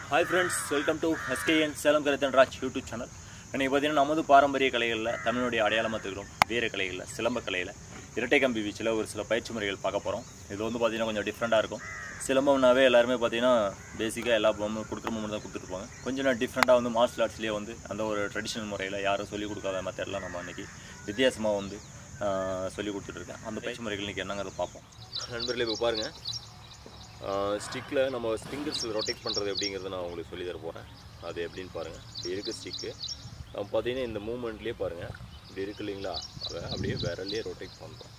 hi friends welcome to SKN Salem Karuthan Raj YouTube channel இன்னைக்கு பார்த்தீங்கன்னா நமது பாரம்பரிய கலைகளில் தமிழுடைய அடையாளமாக திகழும் வீர கலைகளில் சிலம்ப கலையில் இரட்டை கம்பி வீச்சில் ஒரு சில பயிற்சி முறைகள் பார்க்க போகிறோம் இது வந்து பார்த்தீங்கன்னா கொஞ்சம் டிஃப்ரெண்ட்டாக இருக்கும் சிலம்பம்னாவே எல்லாருமே பார்த்தீங்கன்னா பேசிக்காக எல்லா பொம்மை கொடுக்குற மூமெண்ட் தான் கொடுத்துருப்பாங்க கொஞ்சம் நான் டிஃப்ரெண்ட்டாக வந்து மார்ஷல் ஆர்ட்ஸ்லேயே வந்து அந்த ஒரு ட்ரெடிஷ்னல் முறையில் யாரும் சொல்லிக் கொடுக்காத மெத்தட்லாம் நம்ம அன்றைக்கி வித்தியாசமாக வந்து சொல்லி கொடுத்துட்ருக்கேன் அந்த பயிற்சி முறைகள் இன்றைக்கி என்னங்கிறத பார்ப்போம் நண்பர்களே இப்போ பாருங்கள் ஸ்டிக்கில் நம்ம ஃபிங்கர்ஸ் ரொட்டேட் பண்ணுறது எப்படிங்கிறத நான் உங்களுக்கு சொல்லி தர போகிறேன் அது எப்படின்னு பாருங்கள் இப்படி இருக்குது ஸ்டிக்கு பார்த்தீங்கன்னா இந்த மூமெண்ட்லேயே பாருங்கள் இப்படி இருக்கு இல்லைங்களா அதை அப்படியே விரல்லே ரொட்டேட் பண்ணுறோம்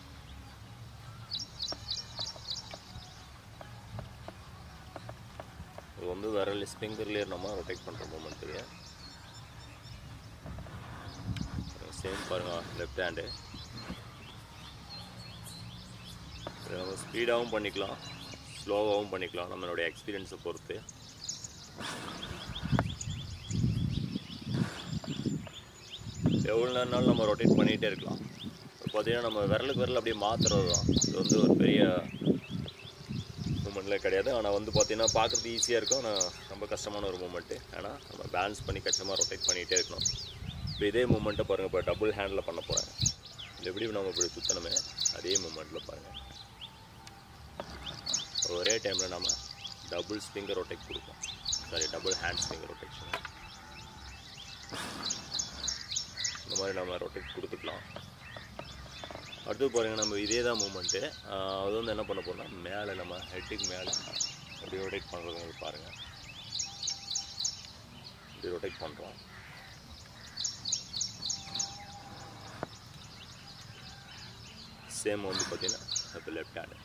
இது வந்து விரல் ஃபிங்கர்லேயே நம்ம ரொட்டேட் பண்ணுற மூமெண்ட்டுங்க சேம் பாருங்கள் லெஃப்ட் ஹேண்டு நம்ம ஸ்பீடாகவும் பண்ணிக்கலாம் ஸ்லோவாகவும் பண்ணிக்கலாம் நம்மளுடைய எக்ஸ்பீரியன்ஸை பொறுத்து எவ்வளோ நேரம்னாலும் நம்ம ரொட்டேட் பண்ணிகிட்டே இருக்கலாம் இப்போ பார்த்தீங்கன்னா நம்ம விரலுக்கு விரல் அப்படியே மாற்றுறது தான் இது வந்து ஒரு பெரிய மூமெண்ட்ல கிடையாது ஆனால் வந்து பார்த்தீங்கன்னா பார்க்குறது ஈஸியாக இருக்கும் ஆனால் ரொம்ப கஷ்டமான ஒரு மூமெண்ட்டு ஆனால் நம்ம பேலன்ஸ் பண்ணி கஷ்டமாக ரொட்டேட் பண்ணிகிட்டே இருக்கணும் இப்போ இதே மூமெண்ட்டை பாருங்கள் இப்போ டபுள் ஹேண்டில் பண்ண போகிறேன் இது எப்படி நம்ம இப்படி சுற்றணுமே அதே மூமெண்ட்டில் பாருங்கள் ஒரே டைமில் நம்ம டபுள் ஸ்பிங்கர் ரொட்டேட் கொடுப்போம் sorry double hand spinner rotation இந்த மாதிரி நம்ம ரொட்டேட் கொடுத்துக்கலாம் அடுத்து பாருங்கள் நம்ம இதே தான் மூமெண்ட்டு அது வந்து என்ன பண்ண போகிறோம்னா மேலே நம்ம ஹெட்டுக்கு மேலே இப்படி ரொட்டேட் பண்ணுறது பாருங்கள் இப்படி ரொட்டேட் பண்ணுறோம் சேம் வந்து பார்த்தீங்கன்னா இப்போ லெஃப்ட் ஹேண்டு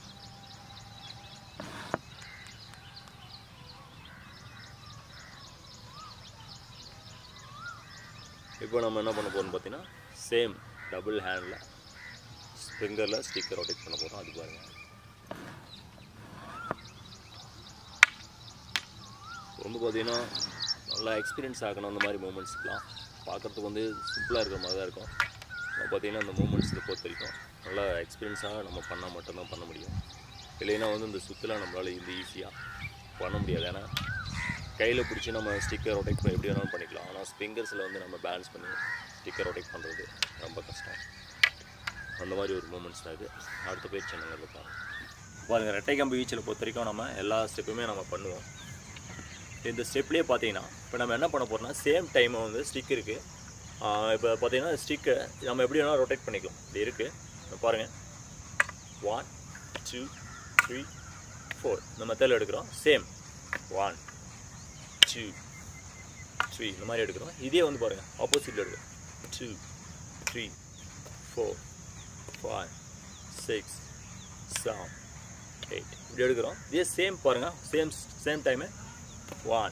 இப்போ நம்ம என்ன பண்ண போகிறோம்னு பார்த்தீங்கன்னா சேம் டபுள் ஹேண்டில் ஸ்ப்ரிங்கரில் ஸ்டிக்கர் ரொட்டேட் பண்ண போகிறோம் அது பாருங்கள் ரொம்ப பார்த்தீங்கன்னா நல்லா எக்ஸ்பீரியன்ஸ் ஆகணும் அந்த மாதிரி மூமெண்ட்ஸ்க்கெலாம் பார்க்குறதுக்கு வந்து சிம்பிளாக இருக்கிற மாதிரி தான் இருக்கும் நம்ம பார்த்தீங்கன்னா அந்த மூமெண்ட்ஸில் பொறுத்த வரைக்கும் நல்லா எக்ஸ்பீரியன்ஸாக நம்ம பண்ணால் மட்டும்தான் பண்ண முடியும் இல்லைன்னா வந்து இந்த சுற்றுலாம் நம்மளால் இது ஈஸியாக பண்ண முடியாது ஏன்னா கையில் பிடிச்சி நம்ம ஸ்டிக்கர் ரொட்டேட் பண்ணி எப்படி வேணாலும் பண்ணிக்கலாம் ஆனால் ஸ்பிங்கர்ஸில் வந்து நம்ம பேலன்ஸ் பண்ணி ஸ்டிக்கர் ரொட்டேட் பண்ணுறது ரொம்ப கஷ்டம் அந்த மாதிரி ஒரு மூமெண்ட்ஸ் தான் இது அடுத்த பயிற்சி என்னங்கிறது பாருங்கள் பாருங்கள் ரெட்டை கம்பி வீச்சில் பொறுத்த வரைக்கும் நம்ம எல்லா ஸ்டெப்புமே நம்ம பண்ணுவோம் இந்த ஸ்டெப்லேயே பார்த்தீங்கன்னா இப்போ நம்ம என்ன பண்ண போகிறோம்னா சேம் டைமை வந்து ஸ்டிக் இருக்குது இப்போ பார்த்தீங்கன்னா ஸ்டிக்கை நம்ம எப்படி வேணாலும் ரொட்டேட் பண்ணிக்கலாம் இப்படி இருக்குது பாருங்கள் ஒன் டூ த்ரீ ஃபோர் இந்த மெத்தடில் எடுக்கிறோம் சேம் ஒன் டூ த்ரீ இந்த மாதிரி எடுக்கிறோம் இதே வந்து பாருங்கள் ஆப்போசிட்டில் எடுக்கிறோம் two three four five six seven eight இப்படி எடுக்கிறோம் இதே சேம் பாருங்கள் same same time one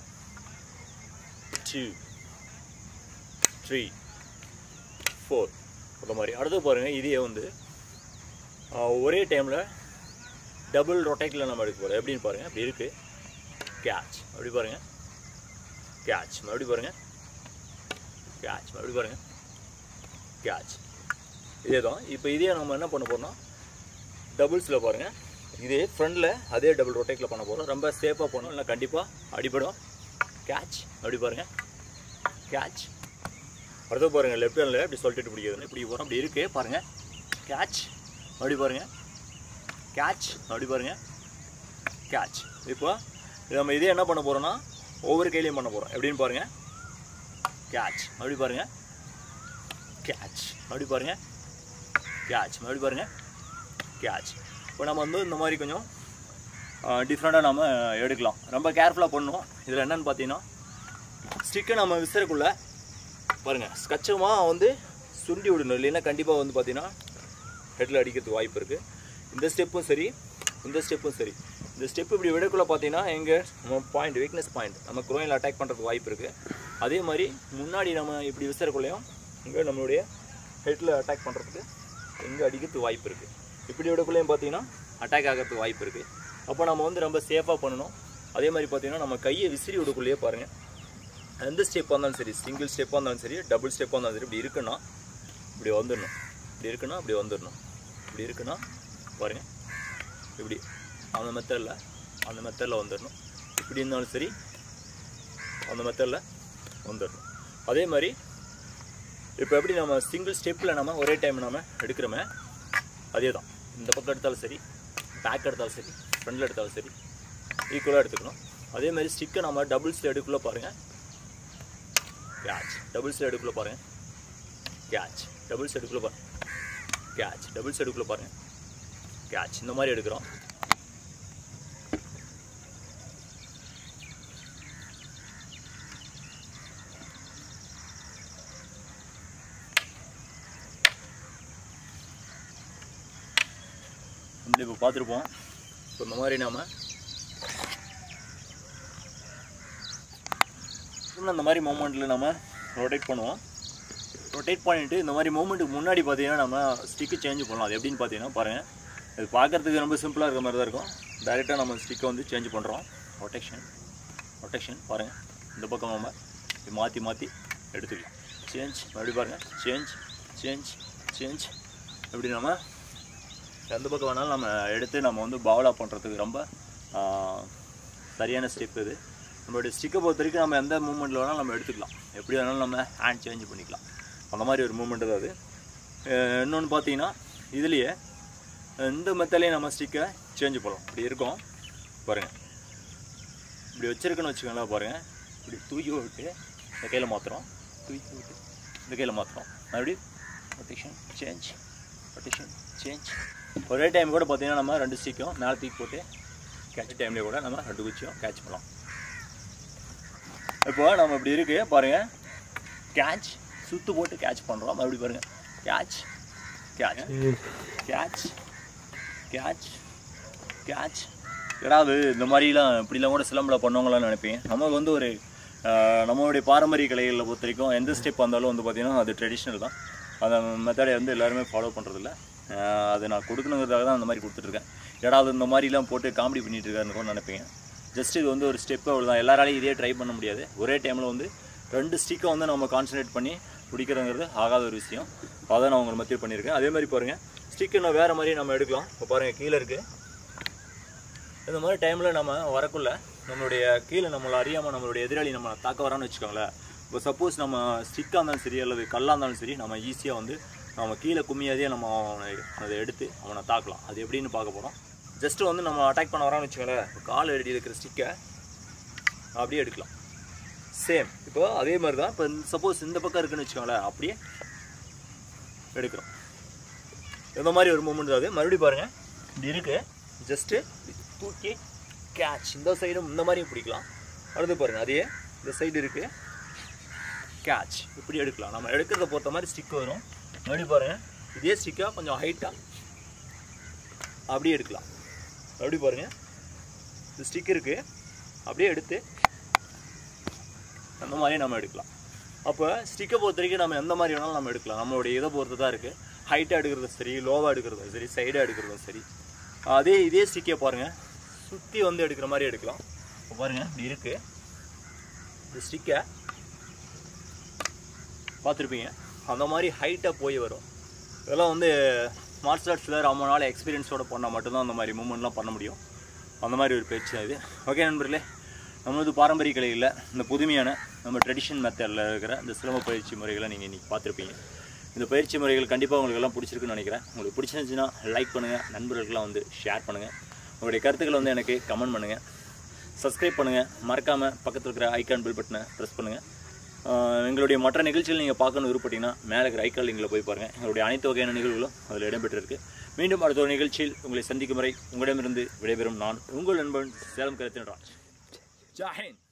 two three four அந்த மாதிரி அடுத்து பாருங்கள் இதே வந்து ஒரே டைமில் டபுள் ரொட்டேட்டில் நம்ம எடுக்க போகிறோம் எப்படின்னு பாருங்கள் அப்படி இருக்குது கேட்ச் அப்படி பாருங்கள் கேட்ச் மறுபடியும் பாருங்கள் கேட்ச் மறுபடியும் பாருங்கள் கேட்ச் இதே தான் இப்போ இதே நம்ம என்ன பண்ண போகிறோம்னா டபுள்ஸில் பாருங்கள் இதே ஃப்ரண்டில் அதே டபுள் ரொட்டேட்டில் பண்ண போகிறோம் ரொம்ப சேஃபாக போகணும் இல்லை கண்டிப்பாக அடிபடும் கேட்ச் அப்படி பாருங்கள் கேட்ச் அடுத்து பாருங்கள் லெஃப்ட் ஹேண்டில் இப்படி சொல்லிட்டு பிடிக்கிறது இப்படி போகிறோம் அப்படி இருக்குது பாருங்கள் கேட்ச் அப்படி பாருங்கள் கேட்ச் அப்படி பாருங்கள் கேட்ச் இப்போ நம்ம இதே என்ன பண்ண போகிறோம்னா ஒவ்வொரு கையிலையும் பண்ண போகிறோம் எப்படின்னு பாருங்கள் கேட்ச் அப்படி பாருங்கள் கேட்ச் அப்படி பாருங்கள் கேட்ச் அப்படி பாருங்கள் கேட்ச் இப்போ நம்ம வந்து இந்த மாதிரி கொஞ்சம் டிஃப்ரெண்ட்டாக நம்ம எடுக்கலாம் ரொம்ப கேர்ஃபுல்லாக பண்ணுவோம் இதில் என்னென்னு பார்த்தீங்கன்னா ஸ்டிக்கை நம்ம விசிறக்குள்ளே பாருங்கள் ஸ்கச்சமாக வந்து சுண்டி விடணும் இல்லைன்னா கண்டிப்பாக வந்து பார்த்தீங்கன்னா ஹெட்டில் அடிக்கிறதுக்கு வாய்ப்பு இருக்குது இந்த ஸ்டெப்பும் சரி இந்த ஸ்டெப்பும் சரி இந்த ஸ்டெப் இப்படி விடக்குள்ள பார்த்தீங்கன்னா எங்கே நம்ம பாயிண்ட் வீக்னஸ் பாயிண்ட் நம்ம குரோயில் அட்டாக் பண்ணுறதுக்கு வாய்ப்பு இருக்குது அதே மாதிரி முன்னாடி நம்ம இப்படி விசிறக்குள்ளேயும் இங்கே நம்மளுடைய ஹெட்டில் அட்டாக் பண்ணுறதுக்கு எங்கே அடிக்கிறதுக்கு வாய்ப்பு இருக்குது இப்படி விடக்குள்ளேயும் பார்த்தீங்கன்னா அட்டாக் ஆகிறதுக்கு வாய்ப்பு இருக்குது அப்போ நம்ம வந்து ரொம்ப சேஃபாக பண்ணணும் அதே மாதிரி பார்த்தீங்கன்னா நம்ம கையை விசிறி விடக்குள்ளேயே பாருங்கள் எந்த ஸ்டெப்பாக இருந்தாலும் சரி சிங்கிள் ஸ்டெப்பாக இருந்தாலும் சரி டபுள் ஸ்டெப்பாக இருந்தாலும் சரி இப்படி இருக்குன்னா இப்படி வந்துடணும் இப்படி இருக்குன்னா இப்படி வந்துடணும் இப்படி இருக்குன்னா பாருங்கள் இப்படி அந்த மெத்தடில் அந்த மெத்தடில் வந்துடணும் இப்படி இருந்தாலும் சரி அந்த மெத்தடில் வந்துடணும் அதே மாதிரி இப்போ எப்படி நம்ம சிங்கிள் ஸ்டெப்பில் நம்ம ஒரே டைம் நம்ம எடுக்கிறோமே அதே தான் இந்த பக்கம் எடுத்தாலும் சரி பேக் எடுத்தாலும் சரி ஃப்ரண்டில் எடுத்தாலும் சரி ஈக்குவலாக எடுத்துக்கணும் அதே மாதிரி ஸ்டிக்கை நம்ம டபுள்ஸ் எடுக்குள்ளே பாருங்கள் கேட்ச் டபுள்ஸ் எடுக்குள்ளே பாருங்கள் கேட்ச் டபுள்ஸ் எடுக்குள்ளே பாருங்க கேட்ச் டபுள்ஸ் எடுக்குள்ளே பாருங்க கேட்ச் இந்த மாதிரி எடுக்கிறோம் வந்து இப்போ பார்த்துருப்போம் இப்போ இந்த மாதிரி நாம இன்னும் அந்த மாதிரி மூமெண்ட்டில் நம்ம ரொட்டேட் பண்ணுவோம் ரொட்டேட் பண்ணிவிட்டு இந்த மாதிரி மூமெண்ட்டுக்கு முன்னாடி பார்த்தீங்கன்னா நம்ம ஸ்டிக்கு சேஞ்ச் பண்ணலாம் அது எப்படின்னு பார்த்தீங்கன்னா பாருங்கள் இது பார்க்குறதுக்கு ரொம்ப சிம்பிளாக இருக்கிற மாதிரி தான் இருக்கும் டைரெக்டாக நம்ம ஸ்டிக்கை வந்து சேஞ்ச் பண்ணுறோம் ரொட்டேஷன் ரொட்டேஷன் பாருங்கள் இந்த பக்கம் நம்ம இப்படி மாற்றி மாற்றி எடுத்துக்கலாம் சேஞ்ச் மறுபடியும் பாருங்கள் சேஞ்ச் சேஞ்ச் சேஞ்ச் இப்படி நம்ம எந்த பக்கம் வேணாலும் நம்ம எடுத்து நம்ம வந்து பாவலா பண்ணுறதுக்கு ரொம்ப ஆ, சரியான ஸ்டெப் இது நம்மளுடைய ஸ்டிக்கை பொறுத்த வரைக்கும் நம்ம எந்த மூமெண்ட்டில் வேணாலும் நம்ம எடுத்துக்கலாம் எப்படி வேணாலும் நம்ம ஹேண்ட் சேஞ்ச் பண்ணிக்கலாம் அந்த மாதிரி ஒரு மூமெண்ட் தான் அது இன்னொன்று பார்த்தீங்கன்னா இதுலேயே இந்த மெத்தட்லேயே நம்ம ஸ்டிக்கை சேஞ்ச் பண்ணலாம் இப்படி இருக்கும் பாருங்கள் இப்படி வச்சிருக்கேன்னு வச்சுக்கோங்களேன் பாருங்கள் இப்படி தூக்கி விட்டு இந்த கையில் மாற்றுறோம் தூக்கி விட்டு இந்த கையில் மாற்றுறோம் மறுபடியும் ரொட்டேஷன் சேஞ்ச் ரொட்டேஷன் சேஞ்ச் ஒரே டைம் கூட பார்த்தீங்கன்னா நம்ம ரெண்டு ஸ்டிக்கும் மேலே தூக்கி போட்டு கேட்ச் டைம்லேயே கூட நம்ம ரெண்டு குச்சியும் கேட்ச் பண்ணலாம் இப்போ நம்ம இப்படி இருக்கு பாருங்க கேட்ச் சுத்து போட்டு கேட்ச் பண்ணுறோம் மறுபடியும் பாருங்க catch catch catch catch catch ஏதாவது இந்த மாதிரிலாம் இப்படிலாம் கூட சிலம்பில் பண்ணவங்களாம் நினைப்பேன் நமக்கு வந்து ஒரு ஆஹ், நம்மளுடைய பாரம்பரிய கலைகளில் பொறுத்த வரைக்கும் எந்த ஸ்டெப் வந்தாலும் வந்து பார்த்திங்கன்னா அது ட்ரெடிஷ்னல் தான் அந்த மெத்தடை வந்து எல்லாருமே ஃபாலோ பண்ணுறதில்ல அது நான் கொடுக்கணுங்கிறதுக்காக தான் அந்த மாதிரி கொடுத்துட்ருக்கேன் ஏடாவது இந்த மாதிரிலாம் போட்டு காமெடி பண்ணிட்டு இருக்காருன்னு கூட நினைப்பீங்க ஜஸ்ட் இது வந்து ஒரு ஸ்டெப்பு அவ்வளோதான் எல்லாராலையும் இதே ட்ரை பண்ண முடியாது ஒரே டைமில் வந்து ரெண்டு ஸ்டிக்கை வந்து நம்ம கான்சன்ட்ரேட் பண்ணி பிடிக்கிறதுங்கிறது ஆகாத ஒரு விஷயம் அதை நான் உங்களுக்கு மத்திய பண்ணியிருக்கேன் அதே மாதிரி பாருங்கள் ஸ்டிக்கு நான் வேறு மாதிரி நம்ம எடுக்கலாம் இப்போ பாருங்கள் கீழே இருக்குது இந்த மாதிரி டைமில் நம்ம வரக்குள்ள நம்மளுடைய கீழே நம்மளை அறியாமல் நம்மளுடைய எதிராளி நம்ம தாக்க வரான்னு வச்சுக்கோங்களேன் இப்போ சப்போஸ் நம்ம ஸ்டிக்காக இருந்தாலும் சரி அல்லது கல்லாக இருந்தாலும் சரி நம்ம ஈஸியாக வந்து நம்ம கீழே கும்மியாதே நம்ம அவனை அதை எடுத்து அவனை தாக்கலாம் அது எப்படின்னு பார்க்க போகிறோம் ஜஸ்ட்டு வந்து நம்ம அட்டாக் பண்ண வரான்னு வச்சுக்கோங்களேன் கால் அடி இருக்கிற ஸ்டிக்கை அப்படியே எடுக்கலாம் சேம் இப்போ அதே மாதிரி தான் இப்போ சப்போஸ் இந்த பக்கம் இருக்குன்னு வச்சுக்கோங்களேன் அப்படியே எடுக்கிறோம் இந்த மாதிரி ஒரு மூமெண்ட் அது மறுபடியும் பாருங்கள் இப்படி இருக்கு ஜஸ்ட்டு தூக்கி கேட்ச் இந்த சைடும் இந்த மாதிரியும் பிடிக்கலாம் அடுத்து பாருங்கள் அதே இந்த சைடு இருக்கு கேட்ச் இப்படி எடுக்கலாம் நம்ம எடுக்கிறத பொறுத்த மாதிரி ஸ்டிக் வரும் மறுபடியும் பாருங்கள் இதே ஸ்டிக்காக கொஞ்சம் ஹைட்டாக அப்படியே எடுக்கலாம் அப்படி பாருங்கள் இந்த ஸ்டிக் இருக்குது அப்படியே எடுத்து அந்த மாதிரி நம்ம எடுக்கலாம் அப்போ ஸ்டிக்கை பொறுத்த வரைக்கும் நம்ம எந்த மாதிரி வேணாலும் நம்ம எடுக்கலாம் நம்மளுடைய இதை பொறுத்து தான் இருக்குது ஹைட்டாக எடுக்கிறதும் சரி லோவாக எடுக்கிறதும் சரி சைடாக எடுக்கிறதும் சரி அதே இதே ஸ்டிக்கை பாருங்கள் சுற்றி வந்து எடுக்கிற மாதிரி எடுக்கலாம் இப்போ பாருங்கள் இப்படி இருக்குது இந்த ஸ்டிக்கை பார்த்துருப்பீங்க அந்த மாதிரி ஹைட்டாக போய் வரும் இதெல்லாம் வந்து மார்ஷல் ஆர்ட்ஸில் ரொம்ப நாள் எக்ஸ்பீரியன்ஸோட பண்ணால் மட்டும்தான் அந்த மாதிரி மூமெண்ட்லாம் பண்ண முடியும் அந்த மாதிரி ஒரு பேச்சு தான் இது ஓகே நண்பர்களே நம்மளது பாரம்பரிய கலையில் இந்த புதுமையான நம்ம ட்ரெடிஷன் மெத்தடில் இருக்கிற இந்த சிலம்ப பயிற்சி முறைகளை நீங்கள் இன்றைக்கி பார்த்துருப்பீங்க இந்த பயிற்சி முறைகள் கண்டிப்பாக உங்களுக்கு எல்லாம் பிடிச்சிருக்குன்னு நினைக்கிறேன் உங்களுக்கு பிடிச்சிருந்துச்சுன்னா லைக் பண்ணுங்கள் நண்பர்களுக்கெல்லாம் வந்து ஷேர் பண்ணுங்கள் உங்களுடைய கருத்துக்களை வந்து எனக்கு கமெண்ட் பண்ணுங்கள் சப்ஸ்கிரைப் பண்ணுங்கள் மறக்காமல் பக்கத்தில் இருக்கிற ஐக்கான் பில் பட்டனை ப்ரெஸ் பண்ணுங்கள் ஆஹ் எங்களுடைய மற்ற நிகழ்ச்சிகள் நீங்கள் பார்க்கணும் விருப்பப்பட்டீங்கன்னா மேலே இருக்கிற ஐக்கான் லிங்கில் போய் பாருங்கள் எங்களுடைய அனைத்து வகையான நிகழ்வுகளும் அதில் இடம்பெற்றிருக்கு மீண்டும் அடுத்த ஒரு நிகழ்ச்சியில் உங்களை சந்திக்கும் வரை உங்களிடமிருந்து விடைபெறும் நான் உங்கள் நண்பன் சேலம் கருத்தின் ராஜ் ஜாஹிந்த்